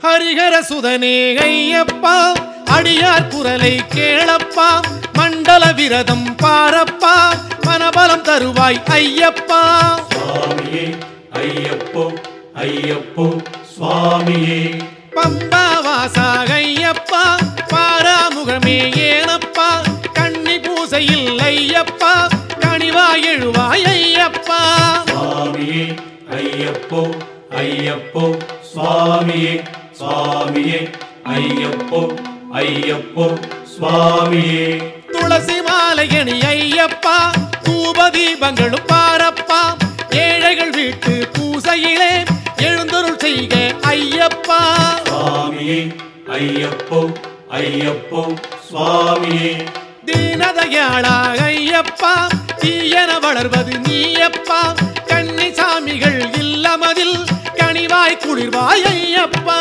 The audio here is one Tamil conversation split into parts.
ஹரிஹர சுதனே ஐயப்பா அடியார் குரலை கேளப்பா மண்டல விரதம் பாரப்பா மனபலம் தருவாய் ஐயப்பா சுவாமியே ஐயப்போ ஐயப்போ சுவாமியே பம்பா வாசா ஐயப்பா பாராமுகமே ஏனப்பா கன்னி பூசையில் ஐயப்பா கனிவாய் எழுவாய் ஐயப்பா சுவாமியே ஐயப்போ ஐயப்போ சுவாமியே சுவாமியே ஐயப்போ ஐயப்போ சுவாமியே துளசி மாலையணி ஐயப்பா தூப தீபங்களும் பாரப்பா ஏழைகள் வீட்டு பூசையிலே எழுந்தருள் செய்க ஐயப்பா சுவாமியே ஐயப்போ ஐயப்போ சுவாமியே தீனதயாளா ஐயப்பா தீயன வளர்வது நீயப்பா கன்னி சாமிகள் இல்லமதில் கனிவாய் குளிர்வாய் ஐயப்பா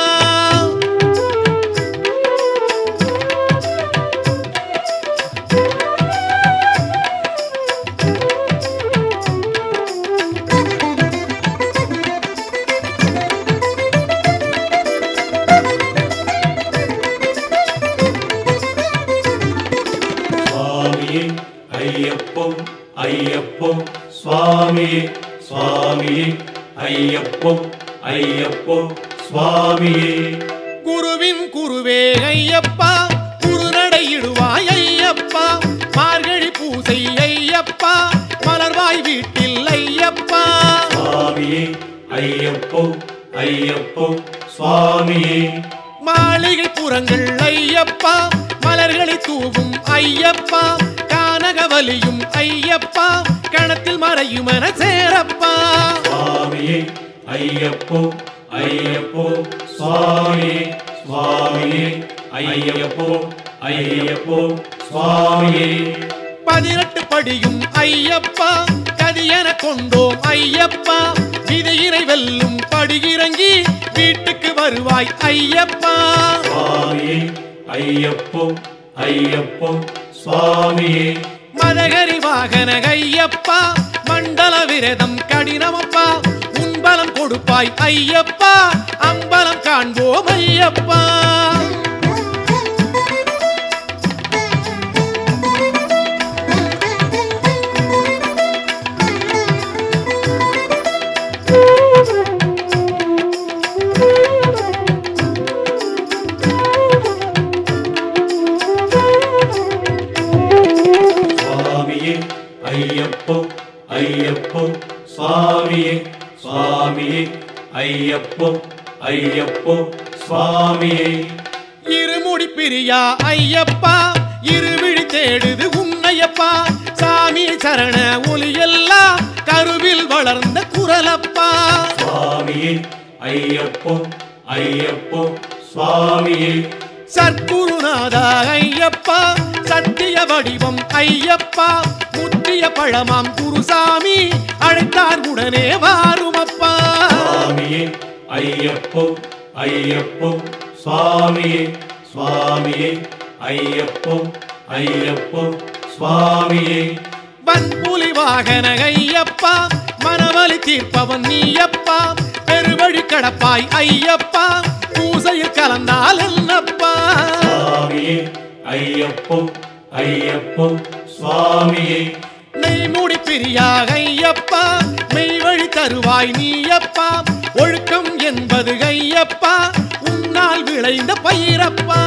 சுவாமியே ஐயப்போ ஐயப்போ சுவாமியே சுவாமியே ஐயப்போ ஐயப்போ சுவாமியே குருவின் குருவே ஐயப்பா குருநடையிடுவாய் ஐயப்பா மார்கழி பூசை ஐயப்பா மலர்வாய் வீட்டில் ஐயப்பா சுவாமியே ஐயப்போ ஐயப்போ சுவாமியே மாளிகை புறங்கள் ஐயப்பா மலர்களை தூவும் ஐயப்பா கானகவலியும் ஐயப்பா கணத்தில் மறையுமென சேரப்பா சுவாமியே ஐயப்போ ஐயப்போ சுவாமியே சுவாமியே ஐயப்போ ஐயப்போ சுவாமியே பதினெட்டு படியும் ஐயப்பா கதியென கொண்டோம் ஐயப்பா விதியினை வெல்லும் படியிறங்கி வீட்டுக்கு வருவாய் ஐயப்பா சுவாமியே ஐயப்போ ஐயப்போ சுவாமியே மதகரி வாகன ஐயப்பா மண்டல விரதம் கடினமப்பா உன்பலம் கொடுப்பாய் ஐயப்பா அம்பலம் காண்போம் ஐயப்பா சுவாமியே ஐயப்போ ஐயப்போ சுவாமியே சுவாமியே ஐயப்போ ஐயப்போ சுவாமியே இருமுடி பிரியா ஐயப்பா இருவிழி தேடுது உன்னையப்பா சாமி சரண ஒலியெல்லாம் கருவில் வளர்ந்த குரலப்பா சுவாமியே ஐயப்போ ஐயப்போ சுவாமியே சற்குருநாதா ஐயப்பா சத்திய வடிவம் ஐயப்பா முத்திய பழமாம் குருசாமி அழைத்தார் உடனே வாருமப்பா சுவாமியே ஐயப்போ ஐயப்போ சுவாமியே சுவாமியே ஐயப்போ ஐயப்போ சுவாமியே வன்புலி வாகன ஐயப்பா மனவலி தீர்ப்பவன் நீயப்பா பெருவழி கடப்பாய் ஐயப்பா பூசையில் கலந்தால் என்னப்பா சுவாமியே ஐயப்போ ஐயப்போ சுவாமியே நெய் முடி பிரியாக ஐயப்பா மெய் வழி தருவாய் நீயப்பா ஒழுக்கம் என்பது ஐயப்பா உன்னால் விளைந்த பயிரப்பா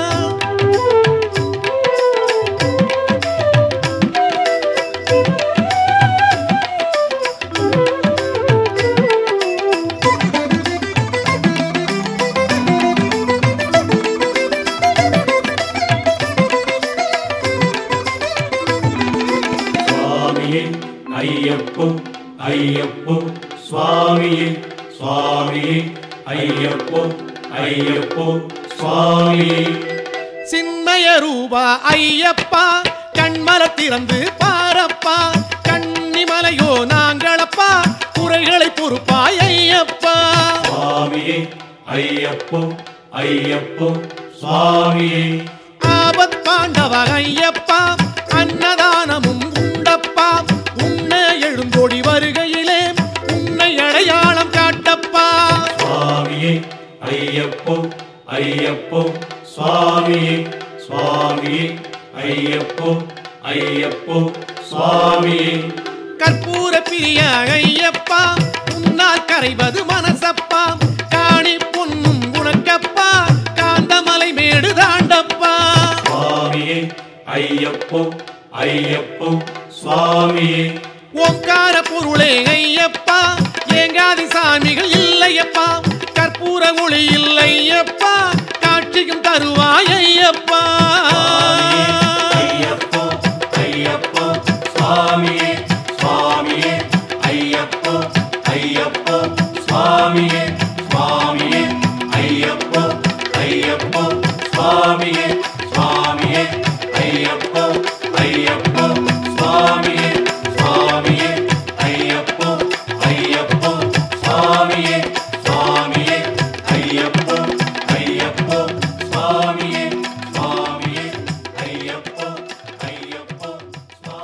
சுவாமியே ஐயப்போ ஐயப்போ சுவாமியே சுவாமியே ஐயப்போ ஐயப்போ சுவாமியே சின்மய ரூபா ஐயப்பா கண்மல திறந்து பாரப்பா கன்னிமலையோ நாங்களப்பா குறைகளை பொறுப்பாய் ஐயப்பா சுவாமியே ஐயப்போ ஐயப்போ சுவாமியே ஆபத் பாண்டவ ஐயப்பா அன்னதானமும் உண்டப்பா உன்னை எழுந்தோடி வருகையிலே உன்னை அடையாளம் காட்டப்பா சுவாமியே ஐயப்போ ஐயப்போ சுவாமியே சுவாமியே ஐயப்போ ஐயப்போ சுவாமியே கற்பூர பிரிய ஐயப்பா உன்னால் கரைவது மனசப்பா காணி பொன்னும் உனக்கப்பா காந்தமலை மேடு தாண்டப்பா சுவாமியே ஐயப்போ ஐயப்போ சுவாமியே ஓங்கார பொருளே ஐயப்பா ஏங்காதி சாமிகள் இல்லையப்பா கற்பூர ஒளி இல்லையப்பா காட்சியும் தருவாய் ஐயப்பா ஐயப்போ ஐயப்போ சுவாமியே சுவாமியே ஐயப்போ ஐயப்போ சுவாமியே சுவாமியே ஐயப்போ ஐயப்போ சுவாமியே சுவாமியே ஐயப்போ ஐயப்போ சுவாமியே சுவாமியே ஐயப்போ ஐயப்போ சுவாமியே